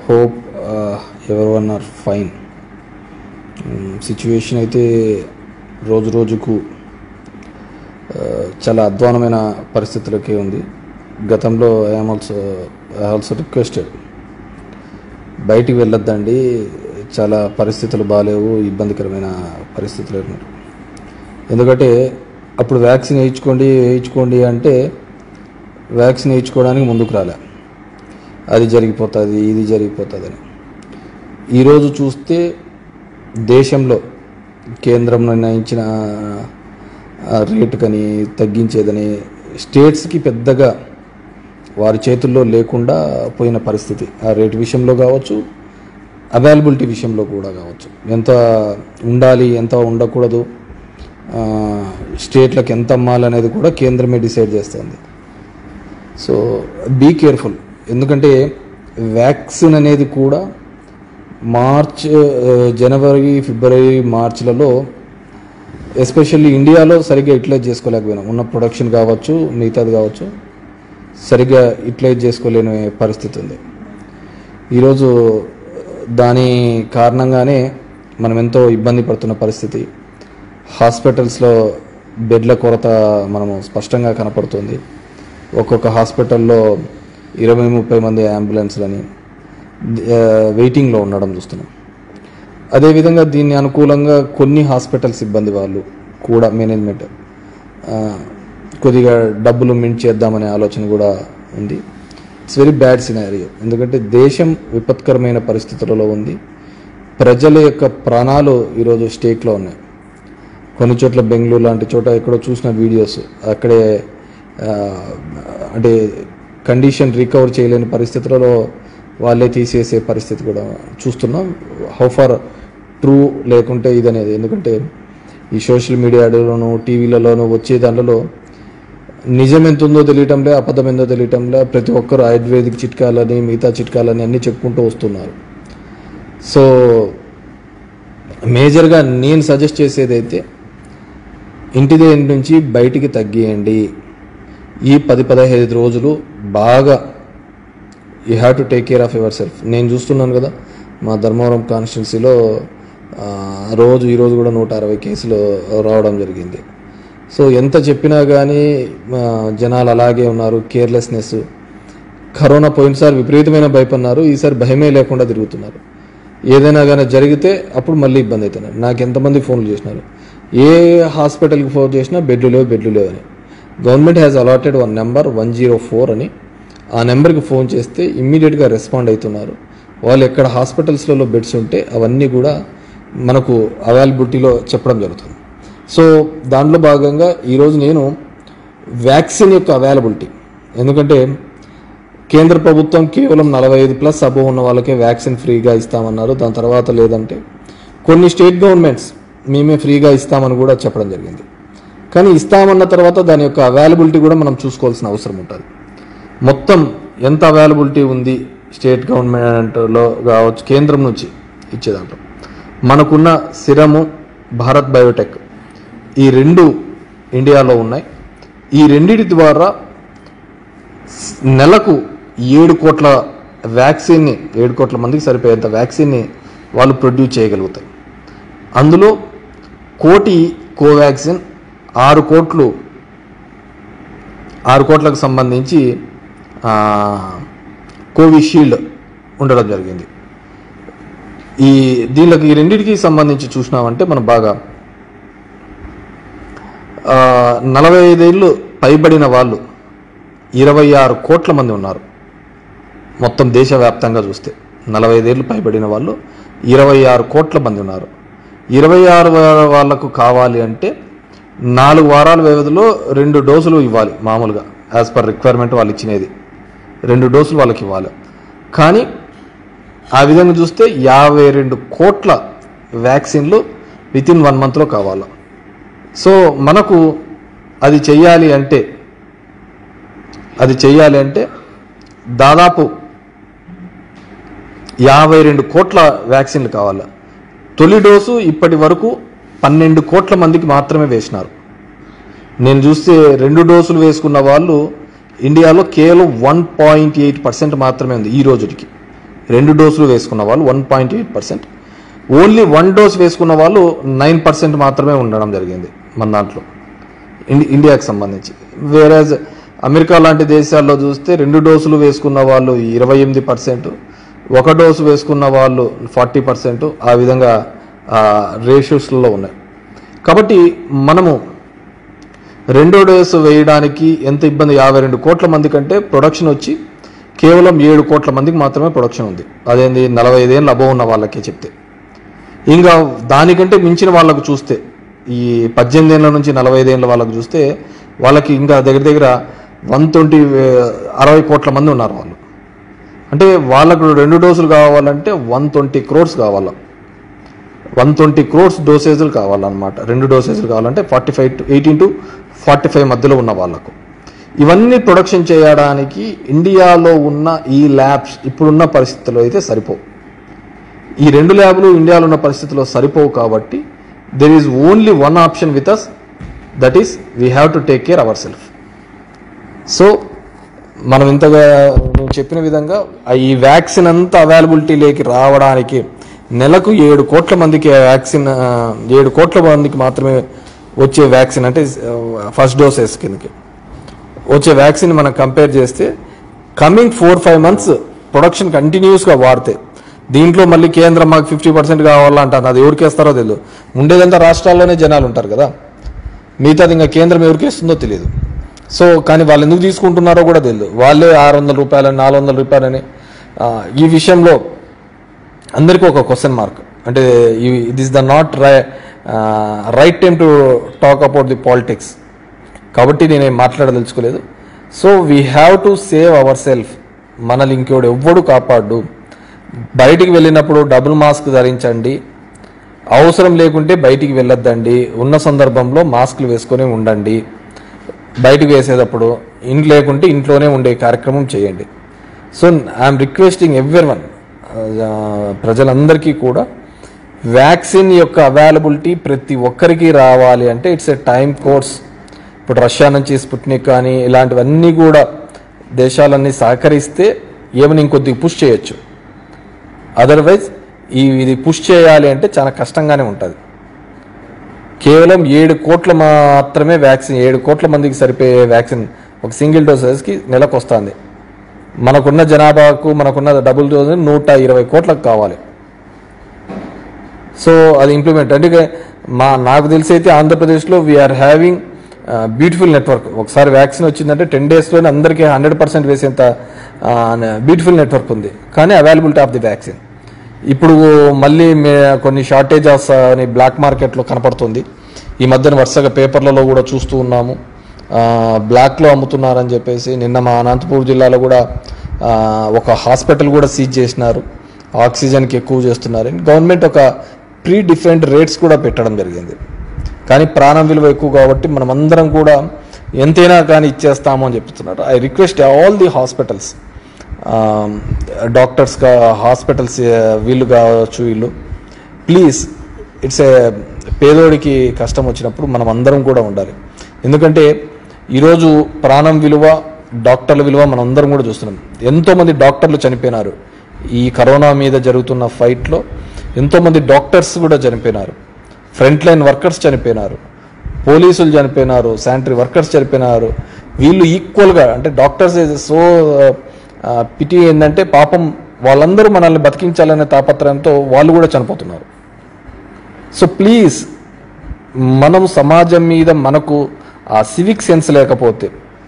hope ఎవరి one or fine situation అయితే రోజు రోజుకు ఆ, చాలా అధ్వానమైన పరిస్థితులకే ఉంది గతంలో I'm also I also requested బయటికి వెళ్ళొద్దండి చాలా పరిస్థితులు బాగాలేవు ఇబ్బందికరమైన పరిస్థితులు ఉన్నారు ఎందుకంటే అప్పుడు వ్యాక్సిన్ వేయించుకోండి వేయించుకోండి అంటే వ్యాక్సిన్ వేయించుకోవడానికి ముందుకు రాలే అది జరిగిపోతుంది ఇది జరిగిపోతుంది అని ఈరోజు చూస్తే దేశంలో కేంద్రం నిర్ణయించిన ఆ, రేటు కని తగ్గించేదని స్టేట్స్కి పెద్దగా వారి చేతుల్లో లేకుండా పోయిన పరిస్థితి ఆ రేటు విషయంలో కావచ్చు అవైలబిలిటీ విషయంలో కూడా కావచ్చు ఎంత ఉండాలి ఎంత ఉండకూడదు ఆ, స్టేట్లకు ఎంత అమ్మాలనేది కూడా కేంద్రమే డిసైడ్ చేస్తుంది సో బీ కేర్ఫుల్ ఎందుకంటే వ్యాక్సిన్ అనేది కూడా మార్చ్ ఆ, జనవరి ఫిబ్రవరి మార్చ్లలో ఎస్పెషల్లీ ఇండియాలో సరిగ్గా యూటిలైజ్ చేసుకోలేకపోయినాం ఉన్న ప్రొడక్షన్ కావచ్చు మిగతాది కావచ్చు సరిగ్గా యూటిలైజ్ చేసుకోలేని పరిస్థితి ఉంది ఈరోజు దాని కారణంగానే మనం ఎంతో ఇబ్బంది పడుతున్న పరిస్థితి హాస్పిటల్స్లో బెడ్ల కొరత మనము స్పష్టంగా కనపడుతుంది ఒక్కొక్క హాస్పిటల్లో ఇరవై ముప్పై మంది అంబులెన్స్లని ఆ, వెయిటింగ్లో ఉండడం చూస్తున్నాం అదేవిధంగా దీన్ని అనుకూలంగా కొన్ని హాస్పిటల్ సిబ్బంది వాళ్ళు కూడా మేనేజ్మెంట్ ఆ, కొద్దిగా డబ్బులు మింట్ చేద్దామనే ఆలోచన కూడా ఉంది ఇట్స్ వెరీ బ్యాడ్ సినారియో ఎందుకంటే దేశం విపత్కరమైన పరిస్థితులలో ఉంది ప్రజల యొక్క ప్రాణాలు ఈరోజు స్టేక్లో ఉన్నాయి కొన్ని చోట్ల బెంగళూరు లాంటి చోట ఎక్కడో చూసిన వీడియోస్ అక్కడే ఆ, అంటే కండిషన్ రికవర్ చేయలేని పరిస్థితులలో వాళ్ళే తీసేసే పరిస్థితి కూడా చూస్తున్నాం హౌ ఫార్ ట్రూ లేకుంటే ఇది అనేది ఎందుకంటే ఈ సోషల్ మీడియాలోను టీవీలలోనూ వచ్చే దాంట్లో నిజం ఎంత ఉందో తెలియటంలే అబద్ధం ఎంతో తెలియటంలే ప్రతి ఒక్కరు ఆయుర్వేదిక్ చిట్కాలని మిగతా చిట్కాలని అన్నీ చెప్పుకుంటూ వస్తున్నారు సో మేజర్గా నేను సజెస్ట్ చేసేది అయితే ఇంటి దగ్గర నుంచి బయటికి తగ్గియండి ఈ పది పదహైదు రోజులు బాగా you have to take care of yourself నేను చూస్తున్నాను కదా మా ధర్మవరం కాన్స్టిట్యున్సీలో ఆ, రోజు ఈరోజు కూడా నూట అరవై కేసులు రావడం జరిగింది సో ఎంత చెప్పినా కానీ ఆ, జనాలు అలాగే ఉన్నారు కేర్లెస్నెస్ కరోనా పోయినసారి విపరీతమైన భయపడినారు ఈసారి భయమే లేకుండా తిరుగుతున్నారు ఏదైనా కానీ జరిగితే అప్పుడు మళ్ళీ ఇబ్బంది అవుతున్నారు నాకు ఎంతమంది ఫోన్లు చేసినారు ఏ హాస్పిటల్కి ఫోన్ చేసినా బెడ్లు లేవు బెడ్లు లేవు అని government has allotted one number one zero four అని ఆ నెంబర్కి ఫోన్ చేస్తే ఇమ్మీడియట్గా రెస్పాండ్ అవుతున్నారు వాళ్ళు ఎక్కడ హాస్పిటల్స్లలో బెడ్స్ ఉంటే అవన్నీ కూడా మనకు అవైలబిలిటీలో చెప్పడం జరుగుతుంది సో దాంట్లో భాగంగా ఈరోజు నేను వ్యాక్సిన్ యొక్క అవైలబిలిటీ ఎందుకంటే కేంద్ర ప్రభుత్వం కేవలం నలభై ఐదు ప్లస్ అబో ఉన్న వాళ్ళకే వ్యాక్సిన్ ఫ్రీగా ఇస్తామన్నారు దాని తర్వాత లేదంటే కొన్ని స్టేట్ గవర్నమెంట్స్ మేమే ఫ్రీగా ఇస్తామని కూడా చెప్పడం జరిగింది కానీ ఇస్తామన్న తర్వాత దాని యొక్క అవైలబిలిటీ కూడా మనం చూసుకోవాల్సిన అవసరం ఉంటుంది మొత్తం ఎంత అవైలబిలిటీ ఉంది స్టేట్ గవర్నమెంట్లో కావచ్చు కేంద్రం నుంచి ఇచ్చేదాంట్లో మనకున్న సిరము భారత్ బయోటెక్ ఈ రెండు ఇండియాలో ఉన్నాయి ఈ రెండిటి ద్వారా స్- నెలకు ఏడు కోట్ల వ్యాక్సిన్ని ఏడు కోట్ల మందికి సరిపోయేంత వ్యాక్సిన్ని వాళ్ళు ప్రొడ్యూస్ చేయగలుగుతాయి అందులో కోటి కోవాక్సిన్ ఆరు కోట్లు ఆరు కోట్లకు సంబంధించి ఆ, కోవిషీల్డ్ ఉండడం జరిగింది ఈ దీనికి ఈ రెండింటికి సంబంధించి చూసినామంటే మనం బాగా ఆ, నలభై ఐదేళ్ళు పైబడిన వాళ్ళు ఇరవై ఆరు కోట్ల మంది ఉన్నారు మొత్తం దేశవ్యాప్తంగా చూస్తే నలభై ఐదేళ్ళు పైబడిన వాళ్ళు ఇరవై ఆరు కోట్ల మంది ఉన్నారు ఇరవై ఆరు వాళ్ళకు కావాలి అంటే నాలుగు వారాల వ్యవధిలో రెండు డోసులు ఇవ్వాలి మామూలుగా యాజ్ పర్ రిక్వైర్మెంట్ వాళ్ళు ఇచ్చినది రెండు డోసులు వాళ్ళకి ఇవ్వాలి కానీ ఆ విధంగా చూస్తే యాభై రెండు కోట్ల వ్యాక్సిన్లు విత్ ఇన్ వన్ మంత్లో కావాలి సో మనకు అది చెయ్యాలి అంటే అది చెయ్యాలి అంటే దాదాపు యాభై రెండు కోట్ల వ్యాక్సిన్లు కావాలి తొలి డోసు ఇప్పటి వరకు పన్నెండు కోట్ల మందికి మాత్రమే వేసినారు నేను చూస్తే రెండు డోసులు వేసుకున్న వాళ్ళు ఇండియాలో కేవలం వన్ పాయింట్ ఎయిట్ పర్సెంట్ మాత్రమే ఉంది ఈ రోజుకి రెండు డోసులు వేసుకున్న వాళ్ళు one point eight percent only one dose వేసుకున్న వాళ్ళు నైన్ పర్సెంట్ మాత్రమే ఉండడం జరిగింది మన దాంట్లో ఇండి ఇండియాకి సంబంధించి వేరేజ్ అమెరికా లాంటి దేశాల్లో చూస్తే రెండు డోసులు వేసుకున్న వాళ్ళు ఇరవై ఎనిమిది పర్సెంట్ ఒక డోసు వేసుకున్న వాళ్ళు ఫార్టీ పర్సెంట్ ఆ విధంగా రేషియోస్లో ఉన్నాయి కాబట్టి మనము రెండో డోసు వేయడానికి ఎంత ఇబ్బంది యాభై రెండు కోట్ల మంది కంటే ప్రొడక్షన్ వచ్చి కేవలం ఏడు కోట్ల మందికి మాత్రమే ప్రొడక్షన్ ఉంది అదేంది నలభై ఐదేళ్ళు అబవ్ ఉన్న వాళ్ళకే చెప్తే ఇంకా దానికంటే మించిన వాళ్ళకు చూస్తే ఈ పద్దెనిమిది ఏళ్ళ నుంచి నలభై ఐదేళ్ళ వాళ్ళకు చూస్తే వాళ్ళకి ఇంకా దగ్గర దగ్గర వన్ ట్వంటీ అరవై కోట్ల మంది ఉన్నారు వాళ్ళు అంటే వాళ్ళకు రెండు డోసులు కావాలంటే వన్ ట్వంటీ క్రోర్స్ కావాలి వన్ ట్వంటీ క్రోర్స్ డోసేజులు కావాలన్నమాట రెండు డోసేజులు కావాలంటే forty five to eighteen to forty five మధ్యలో ఉన్న వాళ్ళకు ఇవన్నీ ప్రొడక్షన్ చేయడానికి ఇండియాలో ఉన్న ఈ ల్యాబ్స్ ఇప్పుడున్న పరిస్థితుల్లో అయితే సరిపోవు ఈ రెండు ల్యాబ్లు ఇండియాలో ఉన్న పరిస్థితుల్లో సరిపోవు కాబట్టి there is only one option with us that is we have to take care our self so మనం ఇంతగా నేను చెప్పిన విధంగా ఆ ఈ వ్యాక్సిన్ అంతా అవైలబిలిటీలోకి రావడానికి నెలకు ఏడు కోట్ల మందికి ఆ వ్యాక్సిన్ ఆ, ఏడు కోట్ల మందికి మాత్రమే వచ్చే వ్యాక్సిన్ అంటే ఫస్ట్ డోసెస్ కిందకి వచ్చే వ్యాక్సిన్ మనం కంపేర్ చేస్తే coming four five months production కంటిన్యూస్గా వాడితే దీంట్లో మళ్ళీ కేంద్రం మాకు ఫిఫ్టీ పర్సెంట్ కావాలంటారు అది ఎవరికి వేస్తారో తెలియదు ఉండేదంతా రాష్ట్రాల్లోనే జనాలు ఉంటారు కదా మిగతాది ఇంకా కేంద్రం ఎవరికి ఇస్తుందో తెలియదు సో కానీ వాళ్ళు ఎందుకు తీసుకుంటున్నారో కూడా తెలియదు వాళ్ళే ఆరు వందల రూపాయలని నాలుగు వందల రూపాయలని ఆ, ఈ విషయంలో అందరికీ ఒక క్వశ్చన్ మార్క్ అంటే it is the not ri right time to talk about the politics కాబట్టి నేనేం మాట్లాడదలుచుకోలేదు so we have to save our self మనల్ని ఇంకోడు ఎవ్వడు కాపాడు బయటికి వెళ్ళినప్పుడు డబుల్ మాస్క్ ధరించండి అవసరం లేకుంటే బయటికి వెళ్ళొద్దండి ఉన్న సందర్భంలో మాస్కులు వేసుకొని ఉండండి బయటికి వేసేటప్పుడు ఇంట్లో లేకుంటే ఇంట్లోనే ఉండే కార్యక్రమం చేయండి so I'm requesting everyone ప్రజలందరికీ కూడా వ్యాక్సిన్ యొక్క అవైలబిలిటీ ప్రతి ఒక్కరికి రావాలి అంటే ఇట్స్ ఎ టైం కోర్స్ ఇప్పుడు రష్యా నుంచి స్పుట్నిక్ కానీ ఇలాంటివన్నీ కూడా దేశాలన్నీ సహకరిస్తే ఏమైనా ఇంకొద్ది పుష్ చేయొచ్చు అదర్వైజ్ ఈ ఇది పుష్ చేయాలి అంటే చాలా కష్టంగానే ఉంటుంది కేవలం ఏడు కోట్ల మాత్రమే వ్యాక్సిన్ ఏడు కోట్ల మందికి సరిపోయే వ్యాక్సిన్ ఒక సింగిల్ డోసెస్కి నెలకు వస్తుంది మనకున్న జనాభాకు మనకున్న డబుల్ డోస్ నూట ఇరవై కోట్లకు కావాలి సో అది ఇంప్లిమెంట్ అంటే మా నాకు తెలిసి అయితే ఆంధ్రప్రదేశ్లో వీఆర్ హ్యావింగ్ బ్యూటిఫుల్ నెట్వర్క్ ఒకసారి వ్యాక్సిన్ వచ్చిందంటే టెన్ డేస్లోనే అందరికీ హండ్రెడ్ పర్సెంట్ వేసేంత బ్యూటిఫుల్ నెట్వర్క్ ఉంది కానీ అవైలబిలిటీ ఆఫ్ ది వ్యాక్సిన్ ఇప్పుడు మళ్ళీ మే- కొన్ని షార్టేజెస్ అని బ్లాక్ మార్కెట్లో కనపడుతుంది ఈ మధ్యన వరుసగా పేపర్లలో కూడా చూస్తూ ఉన్నాము ఆ, బ్లాక్లో అమ్ముతున్నారని చెప్పేసి నిన్న మా అనంతపూర్ జిల్లాలో కూడా ఆ, ఒక హాస్పిటల్ కూడా సీజ్ చేసినారు ఆక్సిజన్కి ఎక్కువ చేస్తున్నారు గవర్నమెంట్ ఒక ప్రీ డిఫరెంట్ రేట్స్ కూడా పెట్టడం జరిగింది కానీ ప్రాణం విలువ ఎక్కువ కాబట్టి మనం అందరం కూడా ఎంతైనా కానీ ఇచ్చేస్తాము అని చెప్తున్నారు I request all the hospitals doctors hospitals వీళ్ళు కావచ్చు వీళ్ళు ప్లీజ్ ఇట్స్ ఏ పేదోడికి కష్టం వచ్చినప్పుడు మనం అందరం కూడా ఉండాలి ఎందుకంటే ఈరోజు ప్రాణం విలువ డాక్టర్ల విలువ మనం అందరం కూడా చూస్తున్నాం ఎంతోమంది డాక్టర్లు చనిపోయినారు ఈ కరోనా మీద జరుగుతున్న ఫైట్లో ఎంతోమంది డాక్టర్స్ కూడా చనిపోయినారు ఫ్రంట్ లైన్ వర్కర్స్ చనిపోయినారు పోలీసులు చనిపోయినారు శానిటరీ వర్కర్స్ చనిపోయినారు వీళ్ళు ఈక్వల్గా అంటే డాక్టర్స్ సో పిటి ఏంటంటే పాపం వాళ్ళందరూ మనల్ని బతికించాలనే తాపత్రయంతో వాళ్ళు కూడా చనిపోతున్నారు సో ప్లీజ్ మనం సమాజం మీద మనకు ఆ సివిక్ సెన్స్ లేకపోతే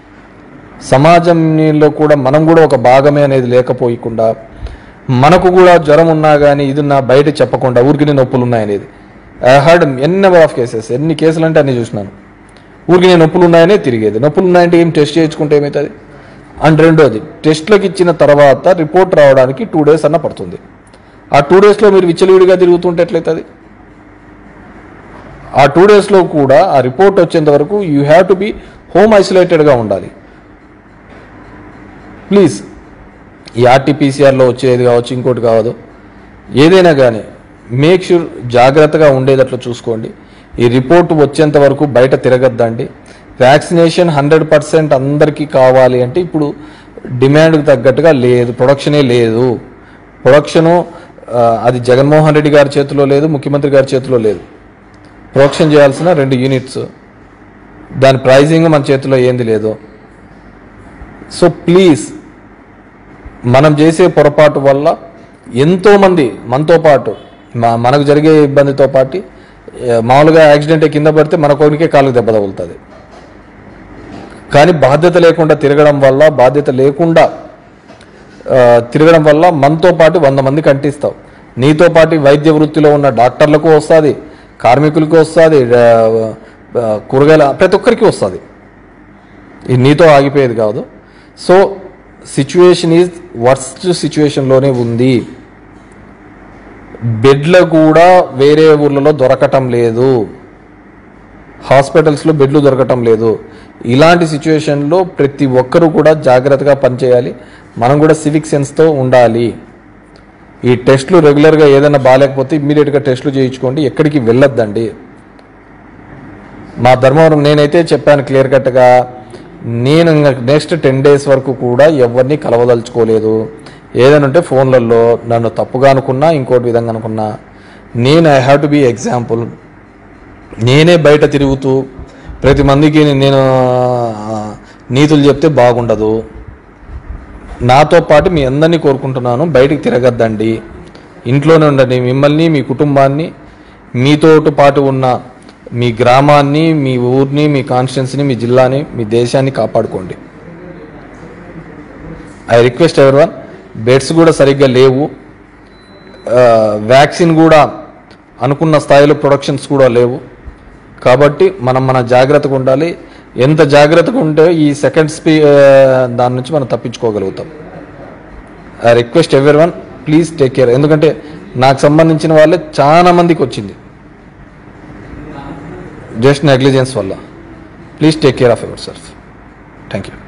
సమాజంలో కూడా మనం కూడా ఒక భాగమే అనేది లేకపోయకుండా మనకు కూడా జ్వరం ఉన్నా కానీ ఇది ఉన్నా బయట చెప్పకుండా ఊరికి నొప్పులు ఉన్నాయనేది I heard N number of cases ఎన్ని కేసులు అంటే అన్ని చూసినాను ఊరికి నొప్పులు ఉన్నాయనే తిరిగేది నొప్పులు ఉన్నాయంటే ఏం టెస్ట్ చేయించుకుంటే ఏమవుతుంది అండ్ రెండోది టెస్ట్లకు ఇచ్చిన తర్వాత రిపోర్ట్ రావడానికి టూ డేస్ అన్న పడుతుంది ఆ టూ డేస్లో మీరు విచ్చలవిడిగా తిరుగుతుంటే ఎట్లయితుంది ఆ టూ డేస్లో కూడా ఆ రిపోర్ట్ వచ్చేంత వరకు you have to be home ఐసోలేటెడ్గా ఉండాలి ప్లీజ్ ఈ ఆర్టీపీసీఆర్లో వచ్చేది కావచ్చు ఇంకోటి కావదు ఏదైనా కానీ మేక్ షూర్ జాగ్రత్తగా ఉండేటట్లు చూసుకోండి ఈ రిపోర్ట్ వచ్చేంత వరకు బయట తిరగద్దండి వ్యాక్సినేషన్ హండ్రెడ్ పర్సెంట్ అందరికీ కావాలి అంటే ఇప్పుడు డిమాండ్కి తగ్గట్టుగా లేదు ప్రొడక్షనే లేదు ప్రొడక్షను ఆ, అది జగన్మోహన్ రెడ్డి గారి చేతిలో లేదు ముఖ్యమంత్రి గారి చేతిలో లేదు ప్రొడక్షన్ చేయాల్సిన రెండు యూనిట్స్ దాని ప్రైజింగ్ మన చేతిలో ఏంది లేదు సో ప్లీజ్ మనం చేసే పొరపాటు వల్ల ఎంతోమంది మనతో పాటు మా- మనకు జరిగే ఇబ్బందితో పాటు ఏ, మామూలుగా యాక్సిడెంట్ కింద పడితే మన కొడుకే కాలుకు దెబ్బ తగులుతుంది కానీ బాధ్యత లేకుండా తిరగడం వల్ల బాధ్యత లేకుండా ఆ, తిరగడం వల్ల మనతో పాటు వంద మందికి అంటిస్తావు నీతో పాటు వైద్య వృత్తిలో ఉన్న డాక్టర్లకు వస్తుంది కార్మికులకు వస్తుంది కూరగాయల ప్రతి ఒక్కరికి వస్తుంది ఇది నీతో ఆగిపోయేది కాదు సో సిచ్యువేషన్ ఈజ్ వర్స్ట్ సిచ్యువేషన్లోనే ఉంది బెడ్లు కూడా వేరే ఊర్లలో దొరకటం లేదు హాస్పిటల్స్లో బెడ్లు దొరకటం లేదు ఇలాంటి సిచ్యువేషన్లో ప్రతి ఒక్కరూ కూడా జాగ్రత్తగా పనిచేయాలి మనం కూడా సివిక్ సెన్స్తో ఉండాలి ఈ టెస్టులు రెగ్యులర్గా ఏదైనా బాగాలేకపోతే ఇమ్మీడియట్గా టెస్టులు చేయించుకోండి ఎక్కడికి వెళ్ళొద్దండి మా ధర్మవరం నేనైతే చెప్పాను క్లియర్ కట్గా నేను నెక్స్ట్ టెన్ డేస్ వరకు కూడా ఎవరిని కలవదలుచుకోలేదు ఏదైనా ఉంటే ఫోన్లలో నన్ను తప్పుగా అనుకున్నా ఇంకోటి విధంగా అనుకున్నా నేను I have to be example నేనే బయట తిరుగుతూ ప్రతి మందికి నేను ఆ, నీతులు చెప్తే బాగుండదు నాతో పాటు మీ అందరినీ కోరుకుంటున్నాను బయటికి తిరగద్దండి ఇంట్లోనే ఉండండి మిమ్మల్ని మీ కుటుంబాన్ని మీతో పాటు ఉన్న మీ గ్రామాన్ని మీ ఊరిని మీ కాన్స్టిట్యున్సీని మీ జిల్లాని మీ దేశాన్ని కాపాడుకోండి I request everyone beds కూడా సరిగ్గా లేవు వ్యాక్సిన్ కూడా అనుకున్న స్థాయిలో ప్రొడక్షన్స్ కూడా లేవు కాబట్టి మనం మన జాగ్రత్తగా ఉండాలి ఎంత జాగ్రత్తగా ఉంటే ఈ సెకండ్ స్పీ దాని నుంచి మనం తప్పించుకోగలుగుతాం I request everyone please take care ఎందుకంటే నాకు సంబంధించిన వాళ్ళే చాలా మందికి వచ్చింది జస్ట్ నెగ్లిజెన్స్ వల్ల please take care of yourself thank you